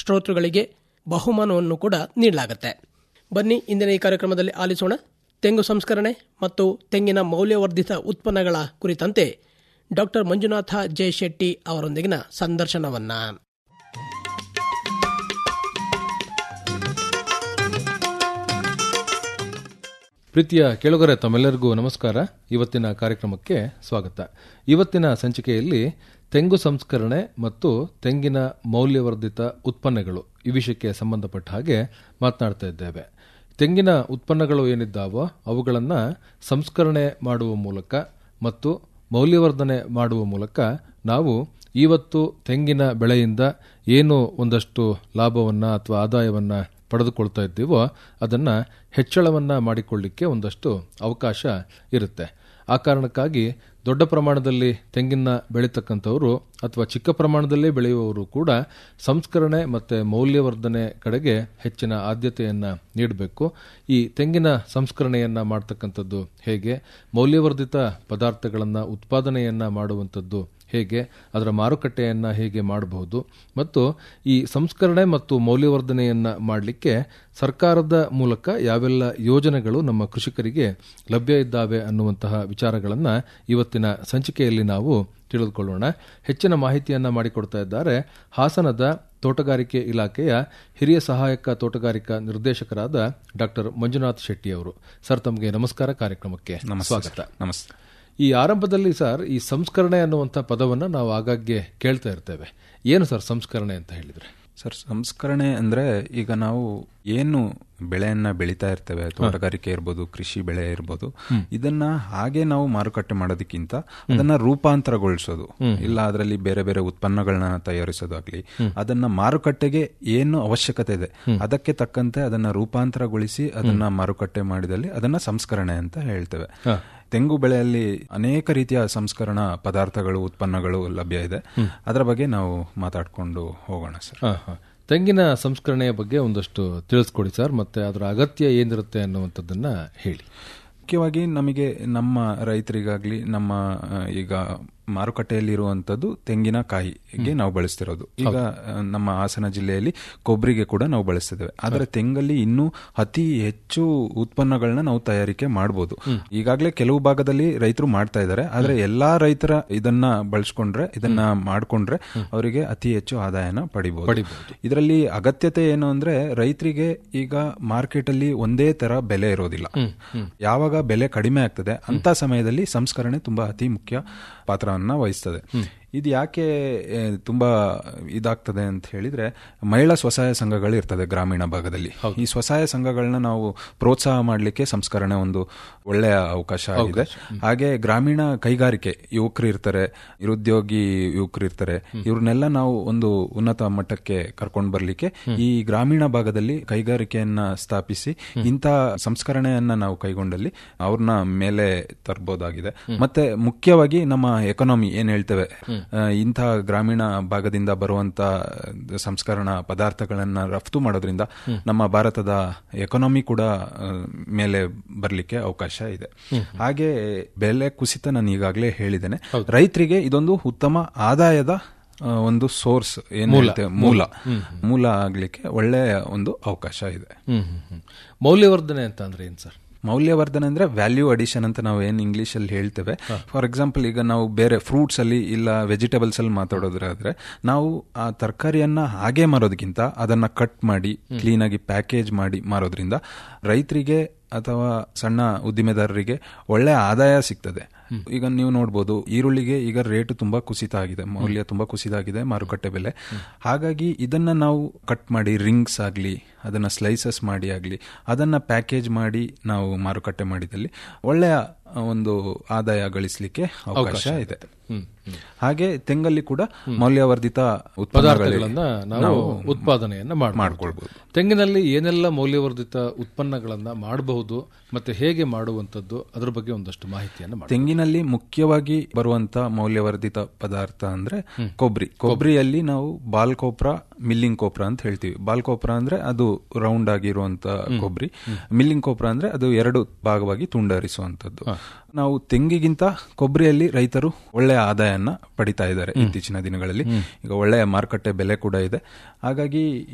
ಶ್ರೋತೃಗಳಿಗೆ ಬಹುಮಾನವನ್ನು ಕೂಡ ನೀಡಲಾಗುತ್ತೆ ಬನ್ನಿ ಇಂದಿನ ಈ ಕಾರ್ಯಕ್ರಮದಲ್ಲಿ ಆಲಿಸೋಣ ತೆಂಗು ಸಂಸ್ಕರಣೆ ಮತ್ತು ತೆಂಗಿನ ಮೌಲ್ಯವರ್ಧಿತ ಉತ್ಪನ್ನಗಳ ಕುರಿತಂತೆ ಡಾಕ್ಟರ್ ಮಂಜುನಾಥ ಜೆ ಶೆಟ್ಟಿ ಅವರೊಂದಿಗಿನ ಸಂದರ್ಶನವನ್ನ ಪ್ರೀತಿಯ ಕೇಳುಗರೆ ತಮ್ಮೆಲ್ಲರಿಗೂ ನಮಸ್ಕಾರ ಇವತ್ತಿನ ಕಾರ್ಯಕ್ರಮಕ್ಕೆ ಸ್ವಾಗತ ಇವತ್ತಿನ ಸಂಚಿಕೆಯಲ್ಲಿ ತೆಂಗು ಸಂಸ್ಕರಣೆ ಮತ್ತು ತೆಂಗಿನ ಮೌಲ್ಯವರ್ಧಿತ ಉತ್ಪನ್ನಗಳು ಈ ವಿಷಯಕ್ಕೆ ಸಂಬಂಧಪಟ್ಟ ಹಾಗೆ ಮಾತನಾಡ್ತಾ ಇದ್ದೇವೆ ತೆಂಗಿನ ಉತ್ಪನ್ನಗಳು ಏನಿದ್ದಾವೋ ಅವುಗಳನ್ನು ಸಂಸ್ಕರಣೆ ಮಾಡುವ ಮೂಲಕ ಮತ್ತು ಮೌಲ್ಯವರ್ಧನೆ ಮಾಡುವ ಮೂಲಕ ನಾವು ಇವತ್ತು ತೆಂಗಿನ ಬೆಳೆಯಿಂದ ಏನು ಒಂದಷ್ಟು ಲಾಭವನ್ನು ಅಥವಾ ಆದಾಯವನ್ನು ಪಡೆದುಕೊಳ್ತಾ ಇದ್ದೀವೋ ಅದನ್ನು ಹೆಚ್ಚಳವನ್ನು ಮಾಡಿಕೊಳ್ಳಿಕ್ಕೆ ಒಂದಷ್ಟು ಅವಕಾಶ ಇರುತ್ತೆ ಆ ಕಾರಣಕ್ಕಾಗಿ ದೊಡ್ಡ ಪ್ರಮಾಣದಲ್ಲಿ ತೆಂಗಿನ ಬೆಳೀತಕ್ಕಂಥವರು ಅಥವಾ ಚಿಕ್ಕ ಪ್ರಮಾಣದಲ್ಲೇ ಬೆಳೆಯುವವರು ಕೂಡ ಸಂಸ್ಕರಣೆ ಮತ್ತು ಮೌಲ್ಯವರ್ಧನೆ ಕಡೆಗೆ ಹೆಚ್ಚಿನ ಆದ್ಯತೆಯನ್ನು ನೀಡಬೇಕು ಈ ತೆಂಗಿನ ಸಂಸ್ಕರಣೆಯನ್ನು ಮಾಡ್ತಕ್ಕಂಥದ್ದು ಹೇಗೆ ಮೌಲ್ಯವರ್ಧಿತ ಪದಾರ್ಥಗಳನ್ನು ಉತ್ಪಾದನೆಯನ್ನು ಮಾಡುವಂಥದ್ದು ಹೇಗೆ ಅದರ ಮಾರುಕಟ್ಟೆಯನ್ನು ಹೇಗೆ ಮಾಡಬಹುದು ಮತ್ತು ಈ ಸಂಸ್ಕರಣೆ ಮತ್ತು ಮೌಲ್ಯವರ್ಧನೆಯನ್ನು ಮಾಡಲಿಕ್ಕೆ ಸರ್ಕಾರದ ಮೂಲಕ ಯಾವೆಲ್ಲ ಯೋಜನೆಗಳು ನಮ್ಮ ಕೃಷಿಕರಿಗೆ ಲಭ್ಯ ಇದ್ದಾವೆ ಅನ್ನುವಂತಹ ವಿಚಾರಗಳನ್ನು ಇವತ್ತಿನ ಸಂಚಿಕೆಯಲ್ಲಿ ನಾವು ತಿಳಿದುಕೊಳ್ಳೋಣ ಹೆಚ್ಚಿನ ಮಾಹಿತಿಯನ್ನು ಮಾಡಿಕೊಡ್ತಾ ಇದ್ದಾರೆ ಹಾಸನದ ತೋಟಗಾರಿಕೆ ಇಲಾಖೆಯ ಹಿರಿಯ ಸಹಾಯಕ ತೋಟಗಾರಿಕಾ ನಿರ್ದೇಶಕರಾದ ಡಾಕ್ಟರ್ ಮಂಜುನಾಥ್ ಶೆಟ್ಟಿ ಅವರು ಸರ್ ತಮಗೆ ನಮಸ್ಕಾರ ಕಾರ್ಯಕ್ರಮಕ್ಕೆ ಸ್ವಾಗತ ನಮಸ್ತೆ ಈ ಆರಂಭದಲ್ಲಿ ಸರ್ ಈ ಸಂಸ್ಕರಣೆ ಅನ್ನುವಂಥ ಪದವನ್ನು ನಾವು ಆಗಾಗ್ಗೆ ಕೇಳ್ತಾ ಇರ್ತೇವೆ ಏನು ಸರ್ ಸಂಸ್ಕರಣೆ ಅಂತ ಹೇಳಿದ್ರೆ ಸರ್ ಸಂಸ್ಕರಣೆ ಅಂದ್ರೆ ಈಗ ನಾವು ಏನು ಬೆಳೆಯನ್ನ ಬೆಳೀತಾ ಇರ್ತೇವೆ ತೋಟಗಾರಿಕೆ ಇರ್ಬೋದು ಕೃಷಿ ಬೆಳೆ ಇರ್ಬೋದು ಇದನ್ನ ಹಾಗೆ ನಾವು ಮಾರುಕಟ್ಟೆ ಮಾಡೋದಕ್ಕಿಂತ ಅದನ್ನ ರೂಪಾಂತರಗೊಳಿಸೋದು ಇಲ್ಲ ಅದರಲ್ಲಿ ಬೇರೆ ಬೇರೆ ಉತ್ಪನ್ನಗಳನ್ನ ತಯಾರಿಸೋದಾಗ್ಲಿ ಅದನ್ನ ಮಾರುಕಟ್ಟೆಗೆ ಏನು ಅವಶ್ಯಕತೆ ಇದೆ ಅದಕ್ಕೆ ತಕ್ಕಂತೆ ಅದನ್ನ ರೂಪಾಂತರಗೊಳಿಸಿ ಅದನ್ನ ಮಾರುಕಟ್ಟೆ ಮಾಡಿದಲ್ಲಿ ಅದನ್ನ ಸಂಸ್ಕರಣೆ ಅಂತ ಹೇಳ್ತೇವೆ ತೆಂಗು ಬೆಳೆಯಲ್ಲಿ ಅನೇಕ ರೀತಿಯ ಸಂಸ್ಕರಣಾ ಪದಾರ್ಥಗಳು ಉತ್ಪನ್ನಗಳು ಲಭ್ಯ ಇದೆ ಅದರ ಬಗ್ಗೆ ನಾವು ಮಾತಾಡ್ಕೊಂಡು ಹೋಗೋಣ ಸರ್ ಹಾ, ಹಾ. ತೆಂಗಿನ ಸಂಸ್ಕರಣೆಯ ಬಗ್ಗೆ ಒಂದಷ್ಟು ತಿಳಿಸ್ಕೊಡಿ ಸರ್ ಮತ್ತೆ ಅದರ ಅಗತ್ಯ ಏನಿರುತ್ತೆ ಅನ್ನುವಂಥದ್ದನ್ನ ಹೇಳಿ ಮುಖ್ಯವಾಗಿ ನಮಗೆ ನಮ್ಮ ರೈತರಿಗಾಗ್ಲಿ ನಮ್ಮ ಆ, ಈಗ ಮಾರುಕಟ್ಟೆಯಲ್ಲಿ ಇರುವಂತದ್ದು ತೆಂಗಿನಕಾಯಿಗೆ ನಾವು ಬಳಸ್ತಿರೋದು ಈಗ ಆ, ನಮ್ಮ ಹಾಸನ ಜಿಲ್ಲೆಯಲ್ಲಿ ಕೊಬ್ಬರಿಗೆ ಕೂಡ ನಾವು ಬಳಸ್ತಿದ್ದೇವೆ ಆದರೆ ತೆಂಗಲ್ಲಿ ಇನ್ನೂ ಅತಿ ಹೆಚ್ಚು ಉತ್ಪನ್ನಗಳನ್ನ ನಾವು ತಯಾರಿಕೆ ಮಾಡಬಹುದು ಈಗಾಗಲೇ ಕೆಲವು ಭಾಗದಲ್ಲಿ ರೈತರು ಮಾಡ್ತಾ ಇದ್ದಾರೆ ಆದ್ರೆ ಎಲ್ಲಾ ರೈತರ ಇದನ್ನ ಬಳಸ್ಕೊಂಡ್ರೆ ಇದನ್ನ ಮಾಡ್ಕೊಂಡ್ರೆ ಅವರಿಗೆ ಅತಿ ಹೆಚ್ಚು ಆದಾಯನ ಪಡಿಬಹುದು ಇದರಲ್ಲಿ ಅಗತ್ಯತೆ ಏನು ಅಂದ್ರೆ ರೈತರಿಗೆ ಈಗ ಮಾರ್ಕೆಟ್ ಅಲ್ಲಿ ಒಂದೇ ತರ ಬೆಲೆ ಇರೋದಿಲ್ಲ ಯಾವಾಗ ಬೆಲೆ ಕಡಿಮೆ ಆಗ್ತದೆ ಅಂತ ಸಮಯದಲ್ಲಿ ಸಂಸ್ಕರಣೆ ತುಂಬಾ ಅತಿ ಮುಖ್ಯ ಪಾತ್ರವನ್ನ ವಹಿಸ್ತದೆ ಇದು ಯಾಕೆ ಆ, ತುಂಬಾ ಇದಾಗ್ತದೆ ಅಂತ ಹೇಳಿದ್ರೆ ಮಹಿಳಾ ಸ್ವಸಹಾಯ ಸಂಘಗಳು ಇರ್ತದೆ ಗ್ರಾಮೀಣ ಭಾಗದಲ್ಲಿ ಈ ಸ್ವಸಹಾಯ ಸಂಘಗಳನ್ನ ನಾವು ಪ್ರೋತ್ಸಾಹ ಮಾಡಲಿಕ್ಕೆ ಸಂಸ್ಕರಣೆ ಒಂದು ಒಳ್ಳೆಯ ಅವಕಾಶ ಆಗಿದೆ ಹಾಗೆ ಗ್ರಾಮೀಣ ಕೈಗಾರಿಕೆ ಯುವಕರು ಇರ್ತಾರೆ ನಿರುದ್ಯೋಗಿ ಯುವಕರು ಇರ್ತಾರೆ ಇವ್ರನ್ನೆಲ್ಲ ನಾವು ಒಂದು ಉನ್ನತ ಮಟ್ಟಕ್ಕೆ ಕರ್ಕೊಂಡು ಬರ್ಲಿಕ್ಕೆ ಈ ಗ್ರಾಮೀಣ ಭಾಗದಲ್ಲಿ ಕೈಗಾರಿಕೆಯನ್ನ ಸ್ಥಾಪಿಸಿ ಇಂಥ ಸಂಸ್ಕರಣೆಯನ್ನ ನಾವು ಕೈಗೊಂಡಲ್ಲಿ ಅವ್ರನ್ನ ಮೇಲೆ ತರಬಹುದಾಗಿದೆ ಮತ್ತೆ ಮುಖ್ಯವಾಗಿ ನಮ್ಮ ಎಕಾನಮಿ ಏನ್ ಹೇಳ್ತೇವೆ ಆ, ಇಂಥ ಗ್ರಾಮೀಣ ಭಾಗದಿಂದ ಬರುವಂತ ಸಂಸ್ಕರಣಾ ಪದಾರ್ಥಗಳನ್ನ ರಫ್ತು ಮಾಡೋದ್ರಿಂದ ನಮ್ಮ ಭಾರತದ ಎಕಾನಮಿ ಕೂಡ ಆ, ಮೇಲೆ ಬರಲಿಕ್ಕೆ ಅವಕಾಶ ಇದೆ ಹಾಗೆ ಬೆಲೆ ಕುಸಿತ ನಾನು ಈಗಾಗಲೇ ಹೇಳಿದ್ದೇನೆ ರೈತರಿಗೆ ಇದೊಂದು ಉತ್ತಮ ಆದಾಯದ ಆ, ಒಂದು ಸೋರ್ಸ್ ಏನು ಹೇಳ್ತೇವೆ ಮೂಲ ಮೂಲ ಆಗ್ಲಿಕ್ಕೆ ಒಳ್ಳೆಯ ಒಂದು ಅವಕಾಶ ಇದೆ ಹ್ಮ್ ಹ್ಮ್ ಹ್ಮ್. ಮೌಲ್ಯವರ್ಧನೆ ಅಂತ ಅಂದ್ರೆ ಏನ್ ಸರ್ ಮೌಲ್ಯವರ್ಧನೆ ಅಂದ್ರೆ ವ್ಯಾಲ್ಯೂ ಅಡಿಷನ್ ಅಂತ ನಾವು ಏನ್ ಇಂಗ್ಲಿಷ್ ಅಲ್ಲಿ ಹೇಳ್ತೇವೆ ಫಾರ್ ಎಕ್ಸಾಂಪಲ್ ಈಗ ನಾವು ಬೇರೆ ಫ್ರೂಟ್ಸ್ ಅಲ್ಲಿ ಇಲ್ಲ ವೆಜಿಟೇಬಲ್ಸ್ ಅಲ್ಲಿ ಮಾತಾಡೋದಾದ್ರೆ ನಾವು ಆ ತರಕಾರಿಯನ್ನ ಹಾಗೆ ಮಾರೋದಕ್ಕಿಂತ ಅದನ್ನ ಕಟ್ ಮಾಡಿ ಕ್ಲೀನ್ ಆಗಿ ಪ್ಯಾಕೇಜ್ ಮಾಡಿ ಮಾರೋದ್ರಿಂದ ರೈತರಿಗೆ ಅಥವಾ ಸಣ್ಣ ಉದ್ದಿಮೆದಾರರಿಗೆ ಒಳ್ಳೆ ಆದಾಯ ಸಿಗ್ತದೆ ಈಗ ನೀವು ನೋಡ್ಬೋದು ಈರುಳ್ಳಿಗೆ ಈಗ ರೇಟ್ ತುಂಬಾ ಕುಸಿತ ಆಗಿದೆ ಮೌಲ್ಯ ತುಂಬಾ ಕುಸಿತ ಆಗಿದೆ ಮಾರುಕಟ್ಟೆ ಬೆಲೆ ಹಾಗಾಗಿ ಇದನ್ನ ನಾವು ಕಟ್ ಮಾಡಿ ರಿಂಗ್ಸ್ ಆಗ್ಲಿ ಅದನ್ನ ಸ್ಲೈಸಸ್ ಮಾಡಿ ಆಗ್ಲಿ ಅದನ್ನ ಪ್ಯಾಕೇಜ್ ಮಾಡಿ ನಾವು ಮಾರುಕಟ್ಟೆ ಮಾಡಿದಲ್ಲಿ ಒಳ್ಳೆಯ ಒಂದು ಆದಾಯ ಗಳಿಸಲಿಕ್ಕೆ ಅವಕಾಶ ಇದೆ ಹಾಗೆ ತೆಂಗಲ್ಲಿ ಕೂಡ ಮೌಲ್ಯವರ್ಧಿತ ಪದಾರ್ಥಗಳನ್ನ ಉತ್ಪನ್ನಗಳನ್ನ ನಾವು ಉತ್ಪಾದನೆಯನ್ನ ಮಾಡ್ಕೊಳ್ಬಹುದು ತೆಂಗಿನಲ್ಲಿ ಏನೆಲ್ಲ ಮೌಲ್ಯವರ್ಧಿತ ಉತ್ಪನ್ನಗಳನ್ನ ಮಾಡಬಹುದು ಮತ್ತೆ ಹೇಗೆ ಮಾಡುವಂತದ್ದು ಅದ್ರ ಬಗ್ಗೆ ಒಂದಷ್ಟು ಮಾಹಿತಿಯನ್ನ ಮಾಡಿ ತೆಂಗಿನಲ್ಲಿ ಮುಖ್ಯವಾಗಿ ಬರುವಂತ ಮೌಲ್ಯವರ್ಧಿತ ಪದಾರ್ಥ ಅಂದ್ರೆ ಕೊಬ್ಬರಿ ಕೊಬ್ಬರಿಯಲ್ಲಿ ನಾವು ಬಾಲ್ ಕೋಪ್ರ ಮಿಲ್ಲಿಂಗ್ ಕೋಪ್ರ ಅಂತ ಹೇಳ್ತೀವಿ ಬಾಲ್ ಕೋಪ್ರ ಅಂದ್ರೆ ಅದು ರೌಂಡ್ ಆಗಿರುವಂತ ಕೊಬ್ಬರಿ ಮಿಲ್ಲಿಂಗ್ ಕೋಪ್ರ ಅಂದ್ರೆ ಅದು ಎರಡು ಭಾಗವಾಗಿ ತುಂಡರಿಸುವಂತದ್ದು ನಾವು ತೆಂಗಿಗಿಂತ ಕೊಬ್ಬರಿಯಲ್ಲಿ ರೈತರು ಒಳ್ಳೆಯ ಆದಾಯನ ಪಡಿತಾ ಇದ್ದಾರೆ ಇತ್ತೀಚಿನ ದಿನಗಳಲ್ಲಿ ಈಗ ಒಳ್ಳೆಯ ಮಾರುಕಟ್ಟೆ ಬೆಲೆ ಕೂಡ ಇದೆ ಹಾಗಾಗಿ